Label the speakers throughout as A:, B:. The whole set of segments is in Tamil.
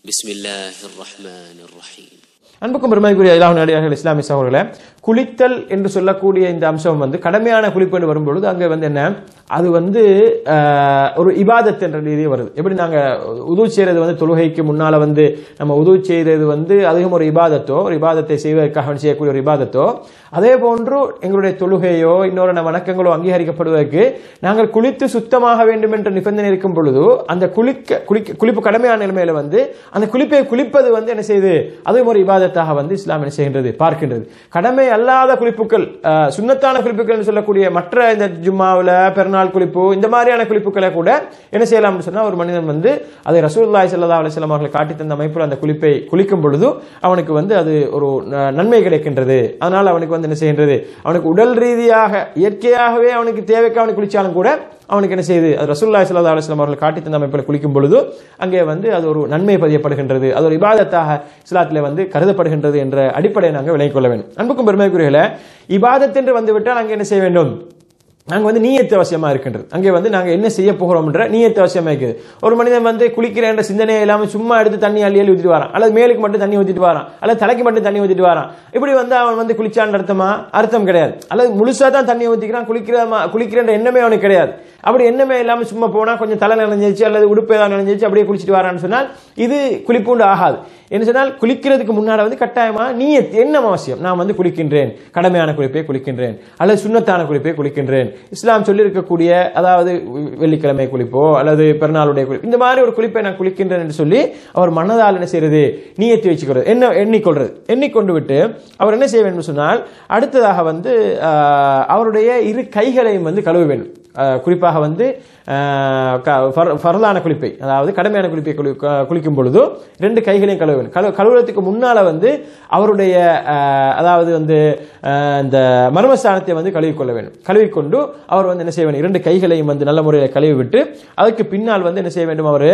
A: بسم الله الرحمن الرحيم
B: அன்புக்கும் பெருமைக்குரிய இலாஹ் நடிகார்கள் இஸ்லாமிய சகோதரர்களே குளித்தல் என்று சொல்லக்கூடிய இந்த அம்சம் வந்து கடமையான குளிப்பு என்று வரும்பொழுது அங்கே வந்து என்ன அது வந்து ஆஹ், ஒரு இபாதத் என்ற ரீதியே வருது எப்படி நாங்க உது செய்யறது வந்து தொழுகைக்கு முன்னால வந்து நம்ம உது செய்யறது வந்து அதிகம் ஒரு இபாதத்தோ ஒரு இபாதத்தை செய்வதற்காக செய்யக்கூடிய ஒரு இபாதத்தோ அதே போன்று எங்களுடைய தொழுகையோ இன்னொரு நம்ம வணக்கங்களோ அங்கீகரிக்கப்படுவதற்கு நாங்கள் குளித்து சுத்தமாக வேண்டும் என்ற நிபந்தனை இருக்கும் பொழுது அந்த குளிக்க குளிக்க குளிப்பு கடமையான நிலைமையில வந்து அந்த குளிப்பை குளிப்பது வந்து என்ன செய்யுது அதுவும் ஒரு இபாதத்தாக வந்து இஸ்லாம் என்ன செய்கின்றது பார்க்கின்றது கடமை அல்லாத குளிப்புகள் அஹ், சுன்னத்தான குளிப்புகள் என்று சொல்லக்கூடிய மற்ற இந்த ஜும்மாவில் பெருநாள் குளிப்பு இந்த மாதிரியான குளிப்புகளை கூட என்ன செய்யலாம்னு சொன்னா ஒரு மனிதன் வந்து அதை ரசூலுல்லாஹி ஸல்லல்லாஹு அலைஹி வஸல்லம் அவர்கள் காட்டி தந்த அமைப்பில் அந்த குளிப்பை குளிக்கும் பொழுது அவனுக்கு வந்து அது ஒரு ந- நன்மை கிடைக்கின்றது அதனால் அவனுக்கு வந்து என்ன செய்கின்றது அவனுக்கு உடல் ரீதியாக இயற்கையாகவே அவனுக்கு தேவைக்கு அவனுக்கு குளிச்சாலும் கூட அவனுக்கு என்ன செய்யுது அது ரசூலுல்லாஹி ஸல்லல்லாஹு அலைஹி வஸல்லம் அவர்கள் காட்டி தந்த அமைப்பில் குளிக்கும் பொழுது அங்கே வந்து அது ஒரு நன்மை பதியப்படுகின்றது அது ஒரு இபாதத்தாக இஸ்லாத்திலே வந்து கருதப்படுகின்றது என்ற அடிப்படையை நாங்கள் விளங்கிக் கொள்ள வேண்டும் அன்புக்கும் பெருமைக்குரியல இபாதத் என்று வந்துவிட்டால் அங்கே என்ன செய்ய வேண்டும் நாங்கள் வந்து நீயத்து அவசியமா இருக்கின்றது அங்கே வந்து நாங்கள் என்ன செய்ய போகிறோம்ன்ற நீயத்து அவசியமா இருக்குது ஒரு மனிதன் வந்து குளிக்கிற என்ற சிந்தனை இல்லாமல் சும்மா எடுத்து தண்ணி அள்ளி அள்ளி ஊற்றிட்டு வரான் அல்லது மேலுக்கு மட்டும் தண்ணி ஊற்றிட்டு வரான் அல்லது தலைக்கு மட்டும் தண்ணி ஊற்றிட்டு வரான் இப்படி வந்து அவன் வந்து குளிச்சான்னு அர்த்தமா அர்த்தம் கிடையாது அல்லது முழுசா தான் தண்ணி ஊற்றிக்கிறான் குளிக்கிற குளிக்கிறன்ற எண்ணமே அவனுக்கு கிடையாது அப்படி எண்ணமே இல்லாமல் சும்மா போனா கொஞ்சம் தலை நினைஞ்சிச்சு அல்லது உடுப்பு ஏதாவது நினைஞ்சிச்சு அப்படியே குளிச்சிட்டு வரான்னு சொன்னால் இது குளிப்புண்டு ஆகாது என்ன சொன்னால் குளிக்கிறதுக்கு முன்னாடி வந்து கட்டாயமா நீயத் எண்ணம் அவசியம் நான் வந்து குளிக்கின்றேன் கடமையான குளிப்பை குளிக்கின்றேன் அல்லது சுண்ணத்தான குளிப்பை குளிக்கின்றேன் இஸ்லாம் சொல்லியிருக்கக்கூடிய அதாவது வெள்ளிக்கிழமை குளிப்போ அல்லது பெருநாளுடைய குளிப்பு இந்த மாதிரி ஒரு குளிப்பை நான் குளிக்கின்றேன் என்று சொல்லி அவர் மனதால் என்ன செய்யறது நீயத்தி வச்சுக்கிறது என்ன எண்ணிக்கொள்றது எண்ணிக்கொண்டு விட்டு அவர் என்ன செய்ய வேண்டும் சொன்னால் அடுத்ததாக வந்து ஆஹ், அவருடைய இரு கைகளையும் வந்து கழுவ வேண்டும் ஆஹ், குறிப்பாக வந்து ஆஹ், க- ஃபர்- ஃபர்லான குளிப்பை அதாவது கடமையான குளிப்பை குளி க- குளிக்கும் பொழுது ரெண்டு கைகளையும் கழுவ வேண்டும் கழு கழுவுறதுக்கு முன்னால வந்து அவருடைய ஆஹ், அதாவது வந்து ஆஹ், இந்த மர்மஸ்தானத்தை வந்து கழுவிக்கொள்ள வேண்டும் கழுவிக்கொண்டு அவர் வந்து என்ன செய்ய வேண்டும் இரண்டு கைகளையும் வந்து நல்ல முறையில் கழுவி விட்டு அதுக்கு பின்னால் வந்து என்ன செய்ய வேண்டும் அவர்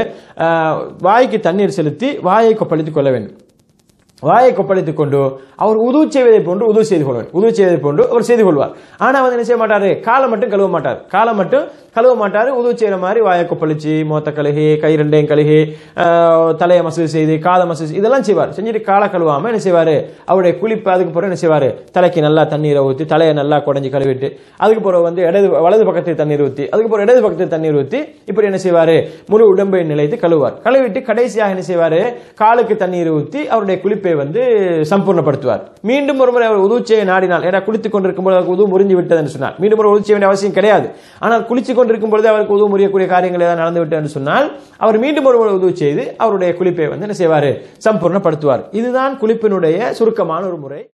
B: வாய்க்கு தண்ணீர் செலுத்தி வாயை கொப்பளித்துக் கொள்ள வேண்டும் வாயை கொப்பளித்துக் கொண்டு அவர் உது செய்வதை போன்று உது செய்து கொள்வார் உது செய்வதை போன்று அவர் செய்து கொள்வார் ஆனா வந்து என்ன செய்ய மாட்டாரு காலை மட்டும் கழுவ மாட்டார் காலை மட்டும் கழுவ மாட்டாரு உது செய்யற மாதிரி வாயை கொப்பளிச்சு மோத்த கழுகி கை ரெண்டையும் கழுகி ஆஹ், தலையை மசூது செய்து காதை மசூது இதெல்லாம் செய்வார் செஞ்சுட்டு காலை கழுவாம என்ன செய்வாரு அவருடைய குளிப்பு அதுக்கு பிறகு என்ன செய்வாரு தலைக்கு நல்லா தண்ணீரை ஊற்றி தலையை நல்லா குடஞ்சி கழுவிட்டு அதுக்கு பிறகு வந்து இடது வலது பக்கத்தில் தண்ணீர் ஊற்றி அதுக்கு பிறகு இடது பக்கத்தில் தண்ணீர் ஊற்றி இப்படி என்ன செய்வாரு முழு உடம்பை நிலைத்து கழுவார் கழுவிட்டு கடைசியாக என்ன செய்வாரு காலுக்கு தண்ணீர் ஊற்றி அவருடைய குளிப்பை வந்து சம்பூர்ணப்படுத்துவார் மீண்டும் ஒரு முறை அவர் உதவுச்செய்ய நாடினால் ஏன்னா குளித்துக் கொண்டிருக்கும் போது அவருக்கு உதவு முறிஞ்சு விட்டது என்று சொன்னார் மீண்டும் ஒரு உதவு செய்ய வேண்டிய அவசியம் கிடையாது ஆனால் குளித்துக் கொண்டிருக்கும் பொழுது அவருக்கு உதவு முறியக்கூடிய காரியங்கள் ஏதாவது நடந்து விட்டது என்று சொன்னால் அவர் மீண்டும் ஒரு முறை உதவு செய்து அவருடைய குளிப்பை வந்து என்ன செய்வார் சம்பூர்ணப்படுத்துவார் இதுதான் குளிப்பினுடைய சுருக்கமான ஒரு முறை